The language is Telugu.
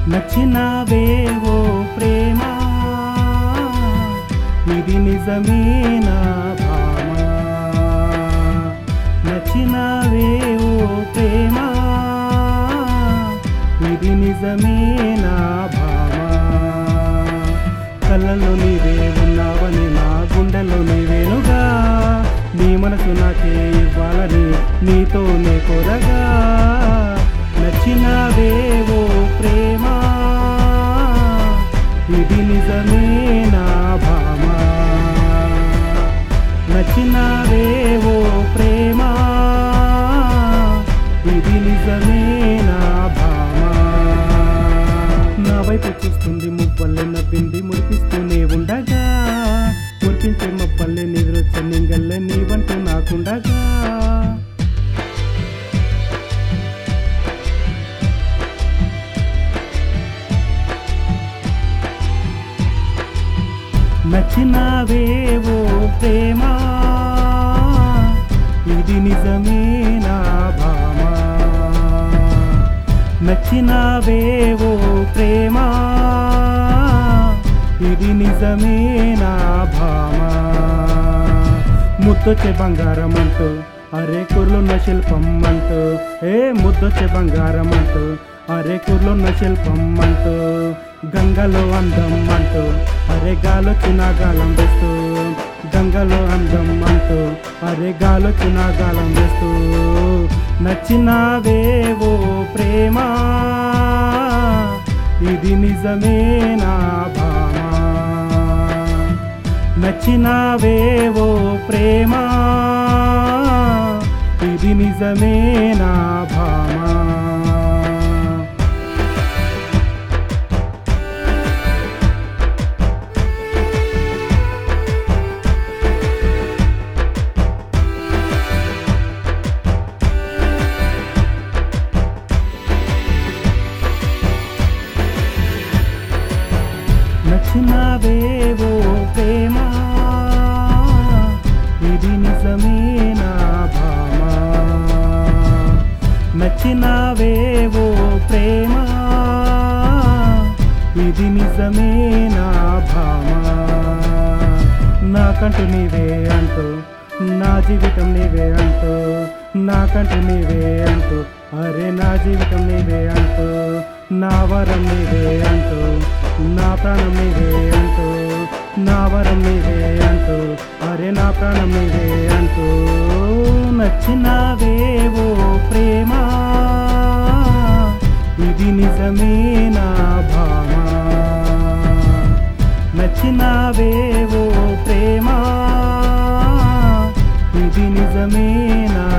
నచ్చినవేవో ప్రేమ ఇది నిజమేనా భామ నచ్చినవేవో ప్రేమ ఇది నిజమేనా భామ కళ్ళలో నీవే ఉన్నావని నా గుండెలో నీవేనుగా నీ మనసు నాకే ఇవ్వాలని నీతోనే కోరగా నచ్చినవేవో ప్రేమ ఇది నిజమేనా భామ నచ్చినవేవో ప్రేమ ఇది నిజమేనా భామ నా వైపు చూస్తుంది ముప్పల్లె నవ్వింది మురిపిస్తూనే ఉండగా మురిపించే మప్పల్లె నిద్రొచ్చే నింగల్లె నీ వంటూ నాకుండగా నచ్చినవేవో ప్రేమ ఇది నిజమేనా భామ నచ్చినవేవో ప్రేమ ఇది నిజమేనా భామ ముద్దొచ్చే బంగారం అంటూ అరే కుర్లున్న శిల్పం అంటూ ఏ ముద్దొచ్చే బంగారం అంటూ అరే కుర్లున్న శిల్పం అంటూ గంగలో అందం అంటూ అరే గాలొచ్చిన గాలం వేస్తూ గంగలో అందం అంటూ అరే గాలొచ్చిన గాలం వేస్తూ నచ్చినవేవో ప్రేమ ఇది నిజమేనా భామ నచ్చినవేవో ప్రేమ ఇది నిజమేనా భామ నచ్చినవేవో ప్రేమ ఇది నిజమేనా భామ నచ్చినవేవో ప్రేమ ఇది నిజమేనా భామ నాకంటూ నీవే అంటూ నా జీవితం నీవే అంటూ నాకంటూ నీవే అంటూ అరే నా జీవితం నీవే అంటూ నా వరం నీవే అంటూ నా ప్రాణం నీవే అంటూ నా వరం నీవే అంటూ అరే నా ప్రాణం నీవే అంటూ నచ్చినవేవో ప్రేమ ఇది నిజమేనా భామ నచ్చినవేవో ప్రేమ ఇది నిజమేనా